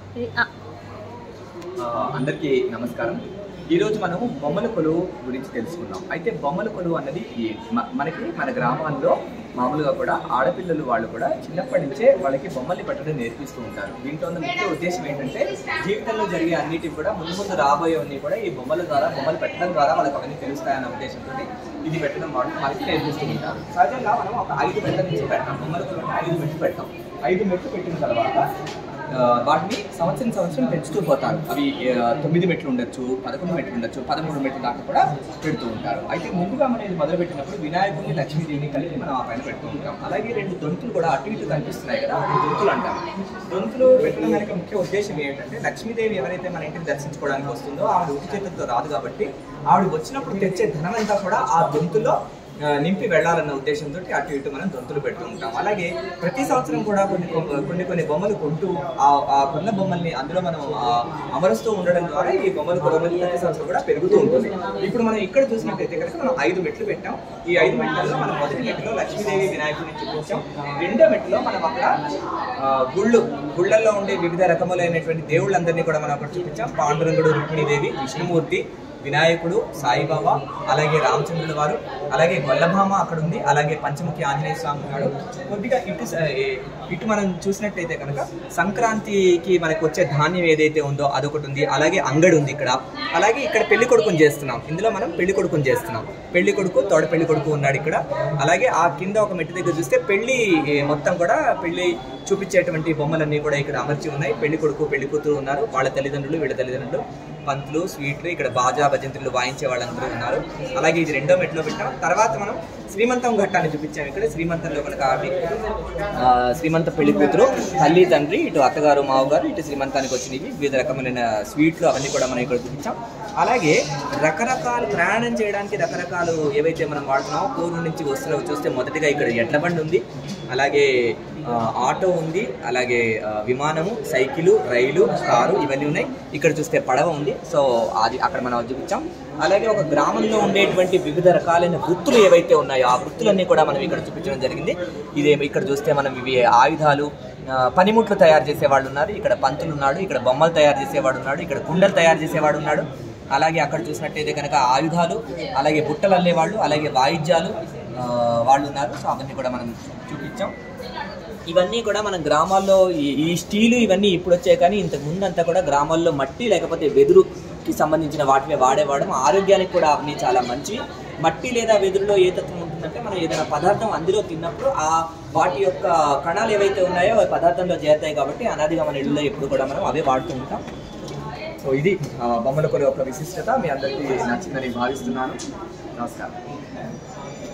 ఆ, ఆ, అందరికీ నమస్కారం ఈరోజు మనం బొమ్మల కొలువు గురించి తెలుసుకుందాం అయితే బొమ్మల కొలువు అన్నది ఈ మ- మనకి మన గ్రామాల్లో మామూలుగా కూడా ఆడపిల్లలు వాళ్ళు కూడా చిన్నప్పటి నుంచే వాళ్ళకి బొమ్మల్ని పెట్టడం నేర్పిస్తూ ఉంటారు దీంట్లో ఉన్న ముఖ్య ఉద్దేశం ఏంటంటే జీవితంలో జరిగే అన్నిటివి కూడా ముందు ముందు రాబోయేవన్నీ కూడా ఈ బొమ్మల ద్వారా బొమ్మలు పెట్టడం ద్వారా వాళ్ళకి అవన్నీ తెలుస్తాయన్న ఉద్దేశంతో ఇది పెట్టడం వాళ్ళు మనకి నేర్పిస్తూ ఉంటారు సహజంగా మనం ఒక ఐదు మెట్ల నుంచి పెడతాం బొమ్మల కొలువు అంటే ఐదు మెట్లు పెడతాం ఐదు మెట్లు పెట్టిన తర్వాత ఆ, వాటిని సంవత్సరం సంవత్సరం పెంచుతూ పోతారు అవి ఆ, తొమ్మిది మెట్లు ఉండొచ్చు పదకొండు మెట్లు ఉండొచ్చు పదమూడు మెట్లు దాకా కూడా పెడుతూ ఉంటారు అయితే ముందుగా మనం ఇది మొదలు పెట్టినప్పుడు వినాయకుడిని లక్ష్మీదేవిని కలిపి మనం ఆ పైన పెడుతూ ఉంటాం అలాగే రెండు దొంతులు కూడా అటు ఇటు కనిపిస్తున్నాయి కదా అవి దొంతులు అంటాం దొంతులు పెట్టడం వెనక ముఖ్య ఉద్దేశం ఏంటంటే లక్ష్మీదేవి ఎవరైతే మన ఇంటిని దర్శించుకోవడానికి వస్తుందో ఆవిడ ఉచి చేతులతో రాదు కాబట్టి ఆవిడ వచ్చినప్పుడు తెచ్చే ధనం అంతా కూడా ఆ దొంతులో ఆ, నింపి వెళ్ళాలన్న ఉద్దేశంతో అటు ఇటు మనం దొంతులు పెడుతూ ఉంటాం అలాగే ప్రతి సంవత్సరం కూడా కొన్ని కొ- కొన్ని కొన్ని బొమ్మలు కొంటూ ఆ ఆ కొన్న బొమ్మల్ని అందులో మనం ఆ, అమరుస్తూ ఉండడం ద్వారా ఈ బొమ్మలు కొన్న ప్రతి సంవత్సరం కూడా పెరుగుతూ ఉంటుంది ఇప్పుడు మనం ఇక్కడ చూసినట్టయితే కనుక మనం ఐదు మెట్లు పెట్టాం ఈ ఐదు మెట్లలో మనం మొదటి మెట్టులో లక్ష్మీదేవి వినాయకుడిని చూపించాం రెండో మెట్టులో మనం అక్కడ ఆ, గుళ్ళు గుళ్ళల్లో ఉండే వివిధ రకములైనటువంటి దేవుళ్ళందరినీ కూడా మనం అక్కడ చూపించాం పాండురంగుడు రుక్మిణీదేవి విష్ణుమూర్తి వినాయకుడు సాయిబాబా అలాగే రామచంద్రుల వారు అలాగే గొల్లభామ అక్కడ ఉంది అలాగే పంచముఖి ఆంజనేయ స్వామి ఉన్నాడు కొద్దిగా ఇటు స- ఏ- ఇటు మనం చూసినట్టయితే కనుక సంక్రాంతికి మనకు వచ్చే ధాన్యం ఏదైతే ఉందో అదొకటి ఉంది అలాగే అంగడి ఉంది ఇక్కడ అలాగే ఇక్కడ పెళ్లి కొడుకుని చేస్తున్నాం ఇందులో మనం పెళ్లి కొడుకుని చేస్తున్నాం పెళ్లి కొడుకు తోడ పెళ్లి కొడుకు ఉన్నాడు ఇక్కడ అలాగే ఆ కింద ఒక మెట్టు దగ్గర చూస్తే పెళ్లి ఏ, మొత్తం కూడా పెళ్లి చూపించేటువంటి బొమ్మలన్నీ కూడా ఇక్కడ అమర్చి ఉన్నాయి పెళ్లి కొడుకు పెళ్లి కూతురు ఉన్నారు వాళ్ళ తల్లిదండ్రులు వీళ్ళ తల్లిదండ్రులు పంతులు స్వీట్లు ఇక్కడ బాజా భజంత్రులు వాయించే వాళ్ళందరూ ఉన్నారు అలాగే ఇది రెండో మెట్లో పెట్టాం తర్వాత మనం శ్రీమంతం ఘట్టాన్ని చూపించాం ఇక్కడ శ్రీమంతంలో కనుక ఆవి ఆ, శ్రీమంత పెళ్లి కూతురు తల్లి తండ్రి ఇటు అత్తగారు మావగారు ఇటు శ్రీమంతానికి వచ్చినవి వివిధ రకమైన స్వీట్లు అవన్నీ కూడా మనం ఇక్కడ చూపించాం అలాగే రకరకాల ప్రయాణం చేయడానికి రకరకాలు ఏవైతే మనం వాడుతున్నామో పూర్వం నుంచి వస్తున్నవి చూస్తే మొదటిగా ఇక్కడ ఎడ్ల బండి ఉంది అలాగే ఆ, ఆటో ఉంది అలాగే ఆ, విమానము సైకిలు రైలు కారు ఇవన్నీ ఉన్నాయి ఇక్కడ చూస్తే పడవ ఉంది సో అది అక్కడ మనం చూపించాం అలాగే ఒక గ్రామంలో ఉండేటువంటి వివిధ రకాలైన వృత్తులు ఏవైతే ఉన్నాయో ఆ వృత్తులన్నీ కూడా మనం ఇక్కడ చూపించడం జరిగింది ఇదే ఇక్కడ చూస్తే మనం ఇవి ఆయుధాలు ఆ, పనిముట్లు తయారు చేసే వాళ్ళు ఉన్నారు ఇక్కడ పంతులు ఉన్నాడు ఇక్కడ బొమ్మలు తయారు చేసేవాడు ఉన్నాడు ఇక్కడ కుండలు తయారు చేసేవాడు ఉన్నాడు అలాగే అక్కడ చూసినట్టయితే కనుక ఆయుధాలు అలాగే బుట్టలు అల్లేవాళ్ళు అలాగే వాయిద్యాలు ఆ, వాళ్ళు ఉన్నారు సో అవన్నీ కూడా మనం చూపించాం ఇవన్నీ కూడా మన గ్రామాల్లో ఈ- ఈ స్టీలు ఇవన్నీ ఇప్పుడు వచ్చాయి కానీ ఇంతకు ముందు అంతా కూడా గ్రామాల్లో మట్టి లేకపోతే వెదురుకి సంబంధించిన వాటిని వాడేవాడం ఆరోగ్యానికి కూడా అవన్నీ చాలా మంచి మట్టి లేదా వెదురులో ఏ తత్వం ఉంటుందంటే మనం ఏదైనా పదార్థం అందులో తిన్నప్పుడు ఆ వాటి యొక్క కణాలు ఏవైతే ఉన్నాయో అవి పదార్థంలో చేరుతాయి కాబట్టి అనాదిగా మన ఇళ్ళలో ఎప్పుడు కూడా మనం అవే వాడుతూ ఉంటాం సో ఇది ఆ, బొమ్మల కొలు యొక్క విశిష్టత మీ అందరికీ నచ్చిందని భావిస్తున్నాను నమస్కారం